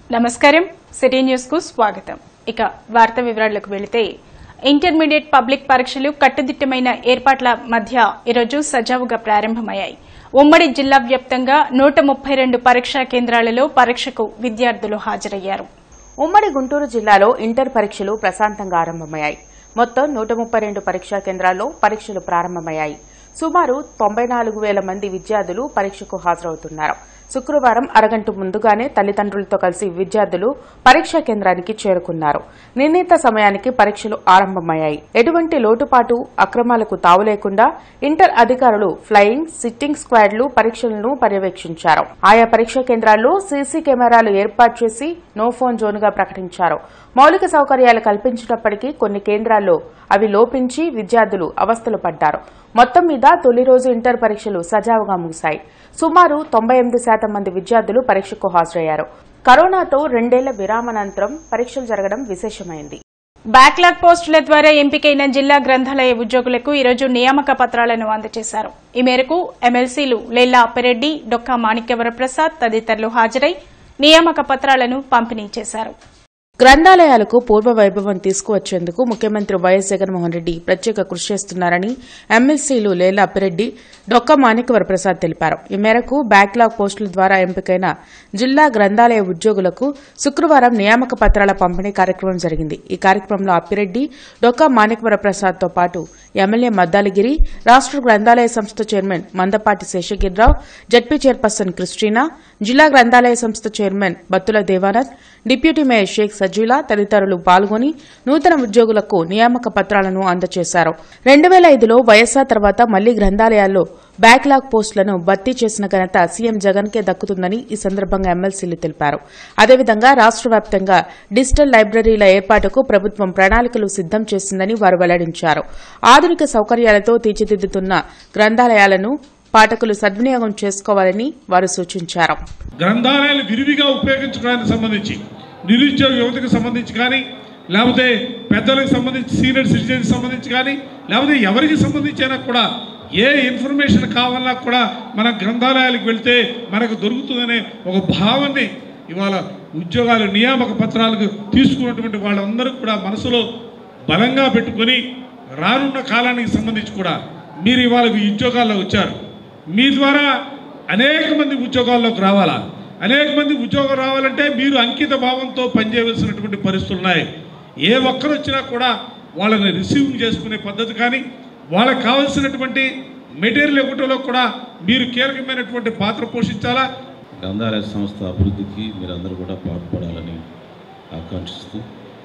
నమస్కారం city news కు స్వాగతం ఇక వార్త వివరాలకు వెళితే ఇంటర్మీడియట్ పబ్లిక్ పరీక్షలు కట్టుదిట్టమైన ఏర్పాట్ల మధ్య ఈరోజు సజావుగా ప్రారంభమయ్యాయి ఉమ్మడి జిల్లా వ్యాప్తంగా నూట ముప్పై రెండు పరీక్షా కేంద్రాలలో పరీక్షకు విద్యార్థులు హాజరయ్యారు ఉమ్మడి గుంటూరు జిల్లాలో ఇంటర్ పరీక్షలు ప్రశాంతంగా ఆరంభమయ్యాయి మొత్తం నూట ముప్పై రెండు పరీక్షా కేంద్రాల్లో పరీక్షలు ప్రారంభమయ్యాయి సుమారు తొంభై నాలుగు వేల మంది విద్యార్థులు పరీక్షకు హాజరవుతున్నారు శుక్రవారం అరగంట ముందుగానే తల్లిదండ్రులతో కలిసి విద్యార్థులు పరీక్షా కేంద్రానికి చేరుకున్నారు నిర్ణీత సమయానికి పరీక్షలు ఆరంభమయ్యాయి ఎటువంటి లోటుపాటు అక్రమాలకు తావు లేకుండా ఇంటర్ అధికారులు ఫ్లయింగ్ సిట్టింగ్ స్క్వాడ్లు పరీక్షలను పర్యవేక్షించారు ఆయా పరీక్షా కేంద్రాల్లో సీసీ కెమెరాలు ఏర్పాటు చేసి నో ఫోన్ జోన్గా ప్రకటించారు మౌలిక సౌకర్యాలు కల్పించినప్పటికీ కొన్ని కేంద్రాల్లో అవి లోపించి విద్యార్థులు అవస్థలు పడ్డారు మొత్తం మీద తొలి రోజు ఇంటర్ పరీక్షలు సజావుగా ముగిశాయి సుమారు తొంభై ఎనిమిది శాతం మంది విద్యార్థులు పరీక్షకు హాజరయ్యారు కరోనాతో రెండేళ్ల విరామనంతరం పరీక్షలు జరగడం విశేషమైంది బ్యాక్లాగ్ పోస్టుల ద్వారా ఎంపికైన జిల్లా గ్రంథాలయ ఉద్యోగులకు ఈరోజు నియామక పత్రాలను అందజేశారు ఈ మేరకు ఎమ్మెల్సీలు లేల్లా అప్పిరెడ్డి డొక్కా మాణిక్యవరప్రసాద్ తదితరులు హాజరై నియామక పత్రాలను పంపిణీ చేశారు గ్రంథాలయాలకు పూర్వ వైభవం తీసుకువచ్చేందుకు ముఖ్యమంత్రి వైఎస్ జగన్మోహన్ రెడ్డి ప్రత్యేక కృషి చేస్తున్నారని ఎమ్మెల్సీలు లేలా అప్పిరెడ్డి డొక్క మాణిక్యవరప్రసాద్ తెలిపారు ఈ మేరకు బ్యాక్లాగ్ పోస్టుల ద్వారా ఎంపికైన జిల్లా గ్రంథాలయ ఉద్యోగులకు శుక్రవారం నియామక పత్రాల పంపిణీ కార్యక్రమం జరిగింది ఈ కార్యక్రమంలో అప్పిరెడ్డి డొక్క మాణిక్యవరప్రసాద్ తో పాటు ఎమ్మెల్యే మద్దాలగిరి రాష్ట గ్రంథాలయ సంస్థ చైర్మన్ మందపాటి శేషగిరిరావు జడ్పీ చైర్పర్సన్ క్రిస్టీనా జిల్లా గ్రంథాలయ సంస్థ chairman Battula Devanand deputy mayor Shaik Sajila తదితరులు పాల్గొని నూతన ఉద్యోగులకు నియామక పత్రాలను అందజేశారు రెండు వేల ఐదులో వైఎస్సార్ తర్వాత మళ్లీ గ్రంథాలయాల్లో బ్యాక్లాగ్ పోస్టులను భర్తీ చేసిన ఘనత సీఎం జగన్కే దక్కుతుందని ఈ సందర్భంగా ఎమ్మెల్సీలు తెలిపారు అదేవిధంగా రాష్ట వ్యాప్తంగా డిజిటల్ లైబ్రరీల ఏర్పాటుకు ప్రభుత్వం ప్రణాళికలు సిద్దం చేసిందని వారు వెల్లడించారు ఆధునిక సౌకర్యాలతో తీర్చిదిద్దుతున్న గ్రంథాలయాలను పాఠకులు సద్వినియోగం చేసుకోవాలని వారు సూచించారు గ్రంథాలయాలు విరివిగా ఉపయోగించుకోవడానికి సంబంధించి నిరుద్యోగ యువతకు సంబంధించి కానీ లేకపోతే పెద్దలకు సంబంధించి సీనియర్ సిటిజన్స్ సంబంధించి కానీ లేకపోతే ఎవరికి సంబంధించి అయినా కూడా ఏ ఇన్ఫర్మేషన్ కావాలన్నా కూడా మన గ్రంథాలయాలకు వెళ్తే మనకు దొరుకుతుందనే ఒక భావాన్ని ఇవాళ ఉద్యోగాలు నియామక పత్రాలకు తీసుకున్నటువంటి వాళ్ళందరూ కూడా మనసులో బలంగా పెట్టుకొని రానున్న కాలానికి సంబంధించి కూడా మీరు ఇవాళ ఈ ఉద్యోగాల్లో వచ్చారు మీ ద్వారా అనేక మంది ఉద్యోగాల్లోకి రావాలా అనేక మంది ఉద్యోగం రావాలంటే మీరు అంకిత భావంతో పనిచేయవలసినటువంటి పరిస్థితులు ఉన్నాయి ఏ ఒక్కరు వచ్చినా కూడా వాళ్ళని రిసీవ్ చేసుకునే పద్ధతి కానీ వాళ్ళకి కావాల్సినటువంటి మెటీరియల్ ఇవ్వటంలో కూడా మీరు కీలకమైనటువంటి పాత్ర పోషించాలా గ్రంథాలయ సంస్థ అభివృద్ధికి మీరందరూ కూడా పాటుపడాలని ఆకాంక్షిస్తూ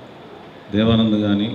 దేవానంద్ కానీ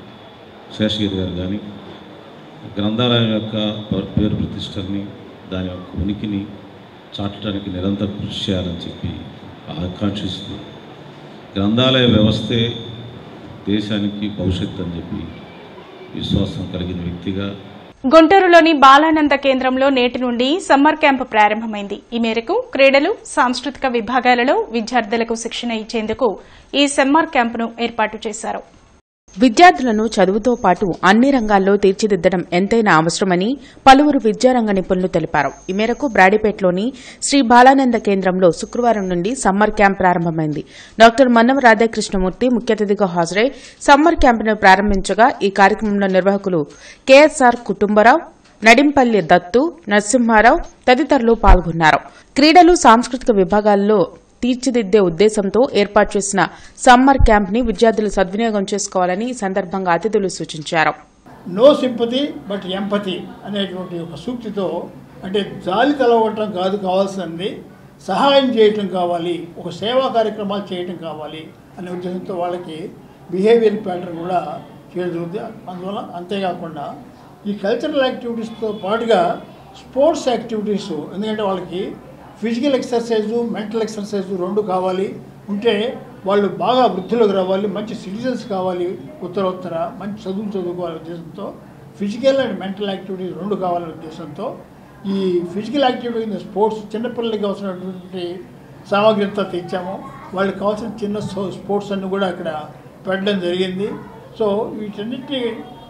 శేషగిరి గారు కానీ గ్రంథాలయం యొక్క ప- పేరు ప్రతిష్టల్ని దాని యొక్క ఉనికిని చాటడానికి నిరంతరం కృషి చేయాలని చెప్పి ఆకాంక్షిస్తూ గ్రంథాలయ వ్యవస్థే దేశానికి భవిష్యత్తు అని చెప్పి విశ్వాసం కలిగిన వ్యక్తిగా గుంటూరులోని బాలానంద కేంద్రంలో నేటి నుండి సమ్మర్ క్యాంపు ప్రారంభమైంది ఈ మేరకు క్రీడలు సాంస్కృతిక విభాగాలలో విద్యార్థులకు శిక్షణ ఇచ్చేందుకు ఈ సమ్మర్ క్యాంపును ఏర్పాటు చేశారు విద్యార్థులను చదువుతో పాటు అన్ని రంగాల్లో తీర్చిదిద్దడం ఎంతైనా అవసరమని పలువురు విద్యారంగ నిపుణులు తెలిపారు ఈ మేరకు బ్రాడీపేటలోని శ్రీ బాలానంద కేంద్రంలో శుక్రవారం నుండి సమ్మర్ క్యాంప్ ప్రారంభమైంది డాక్టర్ మన్నం రాధాకృష్ణమూర్తి ముఖ్య అతిథిగా హాజరై సమ్మర్ క్యాంపును ప్రారంభించగా ఈ కార్యక్రమంలో నిర్వాహకులు కేఎస్ఆర్ కుటుంబరావు నడింపల్లి దత్తు నరసింహారావు తదితరులు పాల్గొన్నారు క్రీడలు సాంస్కృతిక విభాగాల్లో తీర్చిదిద్దే ఉద్దేశంతో ఏర్పాటు చేసిన సమ్మర్ క్యాంప్ ని విద్యార్థులు సద్వినియోగం చేసుకోవాలని ఈ సందర్భంగా అతిథులు సూచించారు నో సింపతి బట్ ఎంపతి అనేటువంటి ఒక సూక్తితో అంటే జాలి తలవటం కాదు కావాల్సింది సహాయం చేయటం కావాలి ఒక సేవా కార్యక్రమాలు చేయటం కావాలి అనే ఉద్దేశంతో వాళ్ళకి బిహేవియర్ ప్యాటర్న్ కూడా చేయడం జరుగుతుంది అందువల్ల అంతేకాకుండా ఈ కల్చరల్ యాక్టివిటీస్తో పాటుగా స్పోర్ట్స్ యాక్టివిటీస్ ఎందుకంటే వాళ్ళకి ఫిజికల్ ఎక్సర్సైజు మెంటల్ ఎక్సర్సైజు రెండు కావాలి ఉంటే వాళ్ళు బాగా వృద్ధిలోకి రావాలి మంచి సిటిజన్స్ కావాలి ఉత్తరోత్తర మంచి చదువులు చదువుకోవాలనే ఉద్దేశంతో ఫిజికల్ అండ్ మెంటల్ యాక్టివిటీస్ రెండు కావాలనే ఉద్దేశంతో ఈ ఫిజికల్ యాక్టివిటీ కింద స్పోర్ట్స్ చిన్నపిల్లలకి అవసరమైనటువంటి సామాగ్రి అంతా తెచ్చాము వాళ్ళకి కావాల్సిన చిన్న సో- స్పోర్ట్స్ అన్ని కూడా అక్కడ పెట్టడం జరిగింది సో వీటన్నిటి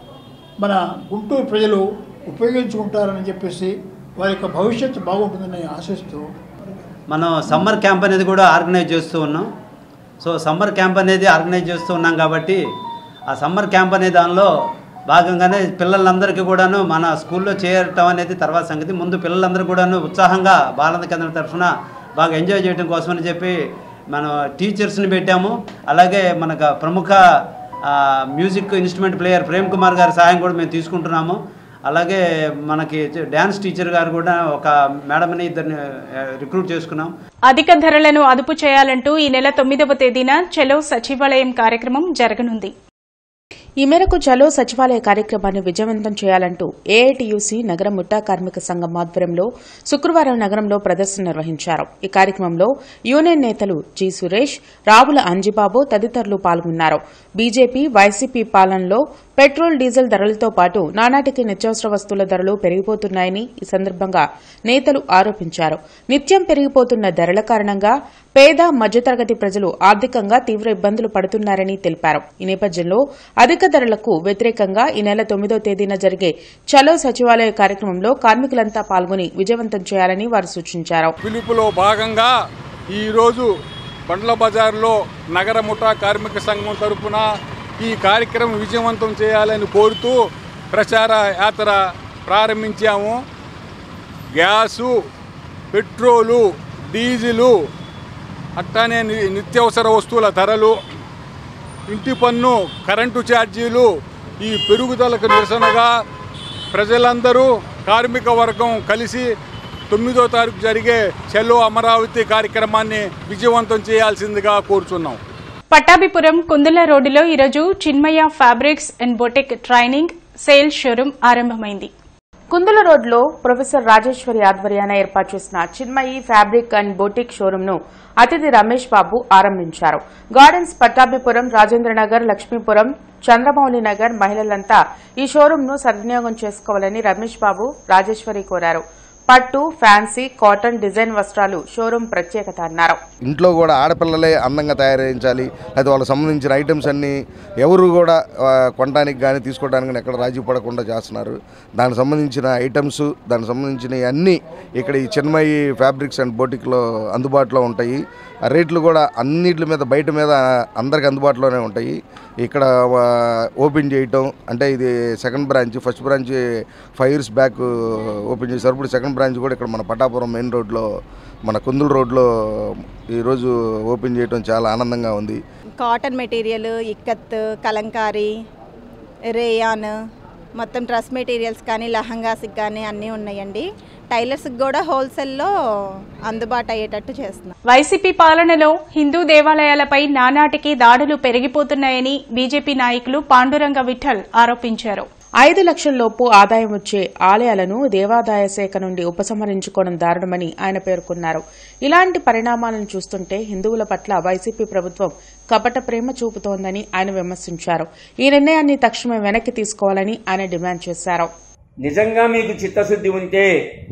మన గుంటూరు ప్రజలు ఉపయోగించుకుంటారని చెప్పేసి వారి యొక్క భవిష్యత్తు బాగుంటుందని ఆశిస్తూ మనం సమ్మర్ క్యాంప్ అనేది కూడా ఆర్గనైజ్ చేస్తూ ఉన్నాం సో సమ్మర్ క్యాంప్ అనేది ఆర్గనైజ్ చేస్తూ ఉన్నాం కాబట్టి ఆ సమ్మర్ క్యాంప్ అనే దానిలో భాగంగానే పిల్లలందరికీ కూడాను మన స్కూల్లో చేరటం అనేది తర్వాత సంగతి ముందు పిల్లలందరూ కూడాను ఉత్సాహంగా బాలన కేంద్రం తరఫున బాగా ఎంజాయ్ చేయడం కోసమని చెప్పి మనం టీచర్స్ని పెట్టాము అలాగే మనకు ప్రముఖ ఆ, music instrument player Prem Kumar గారి సహాయం కూడా మేము తీసుకుంటున్నాము అలాగే మనకి డ్యాన్స్ టీచర్ గారు కూడా ఒక మేడంని ఇద్దరిని ఆ, రిక్రూట్ చేసుకున్నాం అధిక ధరలను అదుపు చేయాలంటూ ఈ నెల తొమ్మిదవ తేదీన చలో సచివాలయం కార్యక్రమం జరగనుంది ఈ మేరకు చలో సచివాలయ కార్యక్రమాన్ని విజయవంతం చేయాలంటూ ఏఐటియుసి నగర ముఠా కార్మిక సంఘం ఆధ్వర్యంలో శుక్రవారం నగరంలో ప్రదర్శన నిర్వహించారు ఈ కార్యక్రమంలో యూనియన్ నేతలు జి సురేష్ రావుల అంజిబాబు తదితరులు పాల్గొన్నారు బీజేపీ వైసీపీ పాలనలో పెట్రోల్ డీజిల్ ధరలతో పాటు నానాటికి నిత్యావసర వస్తువుల ధరలు పెరిగిపోతున్నాయని ఈ సందర్భంగా నేతలు ఆరోపించారు నిత్యం పెరిగిపోతున్న ధరల కారణంగా పేద మధ్యతరగతి ప్రజలు ఆర్థికంగా తీవ్ర ఇబ్బందులు పడుతున్నారని తెలిపారు ఈ నేపథ్యంలో అధిక ధరలకు వ్యతిరేకంగా ఈ నెల తొమ్మిదో తేదీన జరిగే చలో సచివాలయ కార్యక్రమంలో కార్మికులంతా పాల్గొని విజయవంతం చేయాలని వారు సూచించారు పిలుపులో భాగంగా ఈరోజు బండ్ల బజార్లో నగర ముఠా కార్మిక సంఘం తరపున ఈ కార్యక్రమం విజయవంతం చేయాలని కోరుతూ ప్రచార యాత్ర ప్రారంభించాము గ్యాసు పెట్రోలు డీజిలు అట్లానే ని- నిత్యావసర వస్తువుల ధరలు ఇంటి పన్ను కరెంటు ఛార్జీలు ఈ పెరుగుదలకు నిరసనగా ప్రజలందరూ కార్మిక వర్గం కలిసి తొమ్మిదో తారీఖు జరిగే చెల్లో అమరావతి కార్యక్రమాన్ని విజయవంతం చేయాల్సిందిగా కోరుచున్నాం పట్టాభిపురం కుందుల రోడ్డులో ఈరోజు Chinmaya fabrics and boutique training sale showroom ఆరంభమైంది కుందుల రోడ్లో ప్రొఫెసర్ రాజేశ్వరి ఆధ్వర్యాన ఏర్పాటు చేసిన చిన్మయి ఫ్యాబ్రిక్ అండ్ బొటిక్ షోరూంను అతిథి రమేష్ బాబు ఆరంభించారు గార్డెన్స్ పట్టాభిపురం రాజేంద్రనగర్ లక్ష్మీపురం చంద్రమౌళి నగర్ మహిళలంతా ఈ షోరూంను సద్వినియోగం చేసుకోవాలని రమేష్ బాబు రాజేశ్వరి కోరారు పట్టు ఫ్యాన్సీ కాటన్ డిజైన్ వస్త్రాలు షోరూం ప్రత్యేకత అన్నారు ఇంట్లో కూడా ఆడపిల్లలే అందంగా తయారు చేయించాలి అయితే వాళ్ళకి సంబంధించిన ఐటమ్స్ అన్నీ ఎవరు కూడా ఆ, కొనడానికి కానీ తీసుకోవడానికి కానీ ఎక్కడ రాజీ పడకుండా చేస్తున్నారు దానికి సంబంధించిన ఐటమ్స్ దానికి సంబంధించిన అన్నీ ఇక్కడ ఈ చిన్మయి ఫ్యాబ్రిక్స్ అండ్ బోటిక్లో అందుబాటులో ఉంటాయి ఆ రేట్లు కూడా అన్నిటి మీద బయట మీద అందరికి అందుబాటులోనే ఉంటాయి ఇక్కడ ఆ, ఓపెన్ చేయటం అంటే ఇది second branch first branch five years back open చేశారు ఇప్పుడు సెకండ్ బ్రాంచ్ కూడా ఇక్కడ మన పటాపురం మెయిన్ రోడ్లో మన కుందుల రోడ్లో ఈరోజు ఓపెన్ చేయటం చాలా ఆనందంగా ఉంది cotton material ikat kalamkari rayon మొత్తం డ్రెస్ మెటీరియల్స్ కానీ లహంగాస్కి కానీ అన్నీ ఉన్నాయండి టైలర్స్కి కూడా హోల్సేల్లో అందుబాటు అయ్యేటట్టు చేస్తున్నాం వైసీపీ పాలనలో హిందూ దేవాలయాలపై నానాటికి దాడులు పెరిగిపోతున్నాయని బీజేపీ నాయకులు పాండురంగ విఠల్ ఆరోపించారు ఐదు లక్షల లోపు ఆదాయం వచ్చే ఆలయాలను దేవాదాయ శాఖ నుండి ఉపసంహరించుకోవడం దారుణమని ఆయన పేర్కొన్నారు ఇలాంటి పరిణామాలను చూస్తుంటే హిందువుల పట్ల వైసీపీ ప్రభుత్వం కపట ప్రేమ చూపుతోందని ఆయన విమర్శించారు ఈ నిర్ణయాన్ని తక్షణమే వెనక్కి తీసుకోవాలని ఆయన డిమాండ్ చేశారు నిజంగా మీకు చిత్తశుద్ధి ఉంటే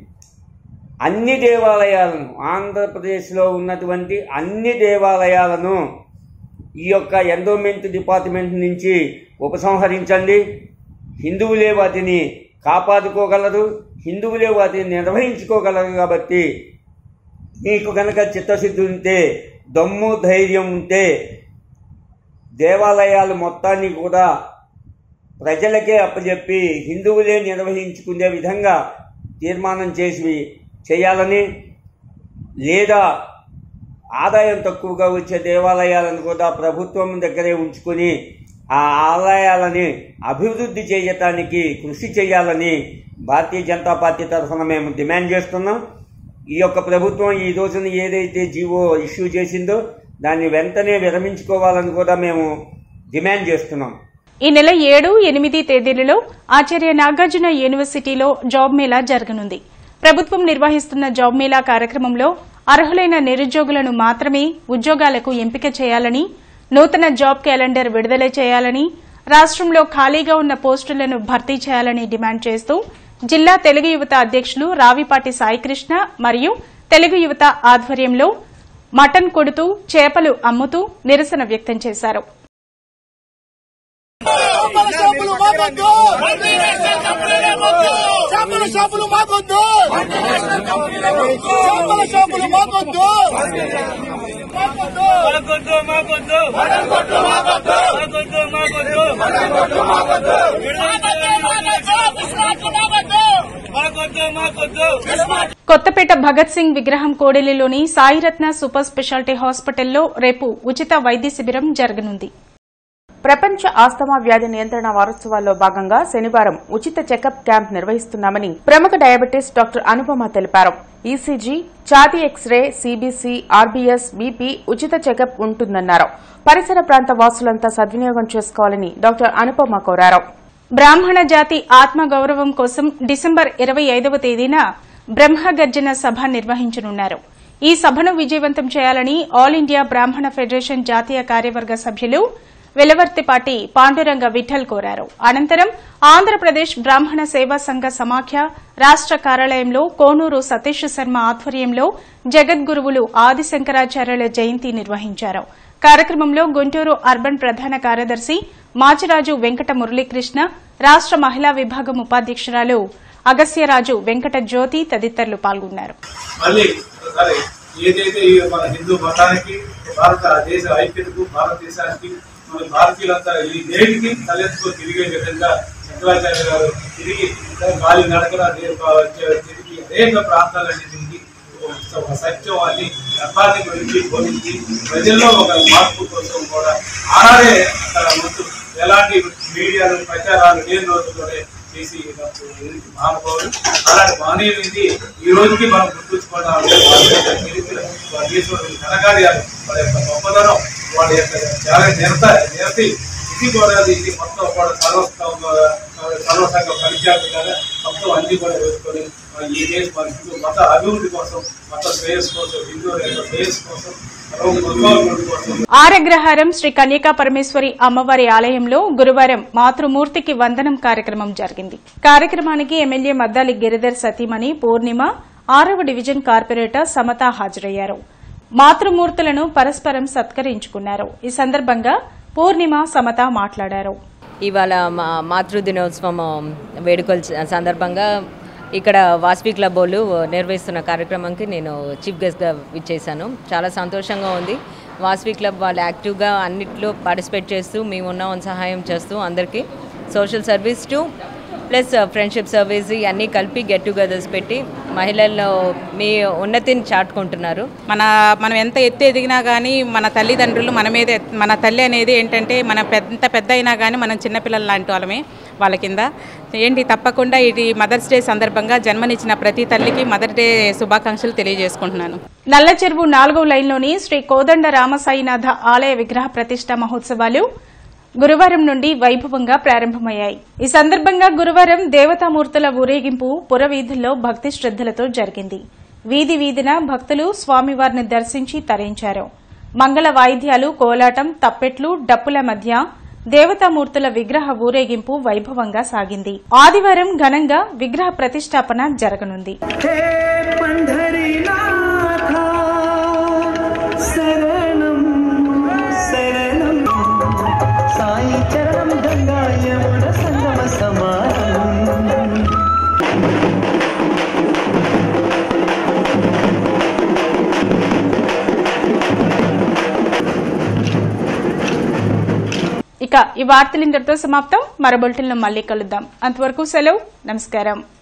అన్ని దేవాలయాలను ఆంధ్రప్రదేశ్లో ఉన్నటువంటి అన్ని దేవాలయాలను ఈ యొక్క ఎండోమెంట్ డిపార్ట్మెంట్ నుంచి ఉపసంహరించండి హిందువులే వాటిని కాపాడుకోగలరు హిందువులే వాటిని నిర్వహించుకోగలరు కాబట్టి మీకు కనుక చిత్తశుద్ధి ఉంటే దమ్ము ధైర్యం ఉంటే దేవాలయాలు మొత్తాన్ని కూడా ప్రజలకే అప్పచెప్పి హిందువులే నిర్వహించుకునే విధంగా తీర్మానం చేసి చేయాలని లేదా ఆదాయం తక్కువగా వచ్చే దేవాలయాలను కూడా ప్రభుత్వం దగ్గరే ఉంచుకొని ఆ ఆలయాలని అభివృద్ధి చేయటానికి కృషి చేయాలని భారతీయ జనతా పార్టీ తరఫున మేము డిమాండ్ చేస్తున్నాం ఈ యొక్క ప్రభుత్వం ఈ రోజున ఏదైతే జీవో ఇష్యూ చేసిందో దాన్ని వెంటనే విరమించుకోవాలని కూడా మేము డిమాండ్ చేస్తున్నాం ఈ నెల ఏడు ఎనిమిది తేదీలలో ఆచార్య నాగార్జున యూనివర్సిటీలో జాబ్ మేళా జరగనుంది ప్రభుత్వం నిర్వహిస్తున్న జాబ్ మేళా కార్యక్రమంలో అర్హులైన నిరుద్యోగులను మాత్రమే ఉద్యోగాలకు ఎంపిక చేయాలని నూతన జాబ్ క్యాలెండర్ విడుదల చేయాలని రాష్ట్రంలో ఖాళీగా ఉన్న పోస్టులను భర్తీ చేయాలని డిమాండ్ చేస్తూ జిల్లా తెలుగు యువత అధ్యక్షులు రావిపాటి సాయికృష్ణ మరియు తెలుగు యువత ఆధ్వర్యంలో మటన్ కొడుతూ చేపలు అమ్ముతూ నిరసన వ్యక్తం చేశారు చేపల షాపులు మాకొద్దు చేపల షాపులు మాకొద్దు చేపల షాపులు మాకొద్దు మాకొద్దు మాకొద్దు మాకొద్దు మాకొద్దు మాకొద్దు మాకొద్దు మాకొద్దు మాకొద్దు కొత్తపేట భగత్ సింగ్ విగ్రహం కోడెలిలోని సాయిరత్న సూపర్ స్పెషాలిటీ హాస్పిటల్లో రేపు ఉచిత వైద్య శిబిరం జరగనుంది ప్రపంచ ఆస్తమా వ్యాధి నియంత్రణ వారోత్సవాల్లో భాగంగా శనివారం ఉచిత చెకప్ క్యాంప్ నిర్వహిస్తున్నామని ప్రముఖ డయాబెటిస్ డాక్టర్ అనుపమ తెలిపారు ఈసీజీ ఛాతీ ఎక్స్రే సీబీసీ ఆర్బీఎస్ బీపీ ఉచిత చెకప్ ఉంటుందన్నారు పరిసర ప్రాంత వాసులంతా సద్వినియోగం చేసుకోవాలని డాక్టర్ అనుపమ కోరారు బ్రాహ్మణ జాతి ఆత్మ గౌరవం కోసం డిసెంబర్ ఇరవై ఐదవ తేదీన బ్రహ్మగర్జన సభ నిర్వహించనున్నారు ఈ సభను విజయవంతం చేయాలని ఆల్ ఇండియా బ్రాహ్మణ ఫెడరేషన్ జాతీయ కార్యవర్గ సభ్యులు వెలవర్తిపాటి పాండురంగ విఠల్ కోరారు అనంతరం ఆంధ్రప్రదేశ్ బ్రాహ్మణ సేవా సంఘ సమాఖ్య రాష్ట కార్యాలయంలో కోనూరు సతీష్ శర్మ ఆధ్వర్యంలో జగద్గురువులు ఆదిశంకరాచార్యుల జయంతి నిర్వహించారు కార్యక్రమంలో గుంటూరు అర్బన్ ప్రధాన కార్యదర్శి మాచిరాజు వెంకట మురళీకృష్ణ రాష్ట మహిళా విభాగం ఉపాధ్యక్షురాలు అగస్యరాజు వెంకట జ్యోతి తదితరులు పాల్గొన్నారు మళ్ళీ ఒకసారి ఏదైతే ఈ మన హిందూ మతానికి భారతదేశ ఐక్యతకు భారతదేశానికి మన భారతీయులంతా ఈ నేటికి తలెత్తుకు తిరిగే విధంగా శంకరాచార్య గారు తిరిగి గాలి నడకన తిరిగి అనేక ప్రాంతాలన్నీ తిరిగి ఒక సత్యం ధర్మాన్ని గురించి బోధించి ప్రజల్లో ఒక మార్పు కోసం కూడా ఆనాడే అక్కడ ముందు ఎలాంటి మీడియాలు ప్రచారాలు లేని రోజుల్లోనే చేసి మహానుభావులు అలాంటి మహనీయులది ఈ రోజుకి మనం గుర్తుంచుకోవడం అంటే వాళ్ళ యొక్క చరిత్ర వాళ్ళ దేశంలోని ఘనకార్యాలు వాళ్ళ యొక్క గొప్పతనం వాళ్ళ యొక్క చాలా నిరత నిరతి ఇది కూడా ఇది మొత్తం కూడా సర్వస్థం సర్వసంగ పరిచయాలు మొత్తం అన్ని కూడా వేసుకొని మన ఈ దేశ మన హిందూ మత అభివృద్ధి కోసం మత శ్రేయస్ కోసం హిందువుల యొక్క శ్రేయస్ కోసం సర్వ ఉద్భవాభివృద్ధి కోసం ఆరగ్రహారం శ్రీ కన్యకా పరమేశ్వరి అమ్మవారి ఆలయంలో గురువారం మాతృమూర్తికి వందనం కార్యక్రమం జరిగింది కార్యక్రమానికి ఎమ్మెల్యే మద్దాలి గిరిధర్ సతీమణి పూర్ణిమ ఆరవ డివిజన్ కార్పొరేటర్ సమత హాజరయ్యారు మాతృమూర్తులను పరస్పరం సత్కరించుకున్నారు ఈ సందర్భంగా పూర్ణిమ సమత మాట్లాడారు ఇవాళ మా మాతృ దినోత్సవం వేడుకల స- సందర్భంగా ఇక్కడ వాస్వి క్లబ్ వాళ్ళు నిర్వహిస్తున్న కార్యక్రమంకి నేను చీఫ్ గెస్ట్గా విచ్చేసాను చాలా సంతోషంగా ఉంది వాస్వి క్లబ్ వాళ్ళు యాక్టివ్గా అన్నిట్లో పార్టిసిపేట్ చేస్తూ మేము ఉన్నామని సహాయం చేస్తూ అందరికీ social service two plus friendship service ఇవన్నీ కలిపి గెట్ టుగెదర్స్ పెట్టి మహిళల్లో మీ ఉన్నతిని చాటుకుంటున్నారు మన మనం ఎంత ఎత్తు ఎదిగినా కానీ మన తల్లిదండ్రులు మన మీద ఎత్- మన తల్లి అనేది ఏంటంటే మన పెద్ద పెద్ద అయినా కానీ మనం చిన్నపిల్లల లాంటి వాళ్ళమే వాళ్ళ కింద ఏంటి తప్పకుండా ఇది మదర్స్ డే సందర్భంగా జన్మనిచ్చిన ప్రతి తల్లికి మదర్ డే శుభాకాంక్షలు తెలియజేసుకుంటున్నాను నల్ల చెరువు నాలుగో లైన్లోని శ్రీ కోదండ రామసాయినాథ ఆలయ విగ్రహ ప్రతిష్ట మహోత్సవాలు గురువారం నుండి వైభవంగా ప్రారంభమయ్యాయి ఈ సందర్భంగా గురువారం దేవతామూర్తుల ఊరేగింపు పురవీధుల్లో భక్తి శ్రద్దలతో జరిగింది వీధి వీధిన భక్తులు స్వామివారిని దర్శించి తరించారు మంగళ వాయిద్యాలు కోలాటం తప్పెట్లు డప్పుల మధ్య దేవతామూర్తుల విగ్రహ ఊరేగింపు వైభవంగా సాగింది ఆదివారం ఘనంగా విగ్రహ ప్రతిష్టాపన జరగనుంది శరణం శరణం సాయి చరణం గంగాయముడ సంగమ సమానం ఇక ఈ వార్తలు ఇంతటితో సమాప్తం మరో బులెటిన్లో మళ్ళీ కలుద్దాం అంతవరకు సెలవు నమస్కారం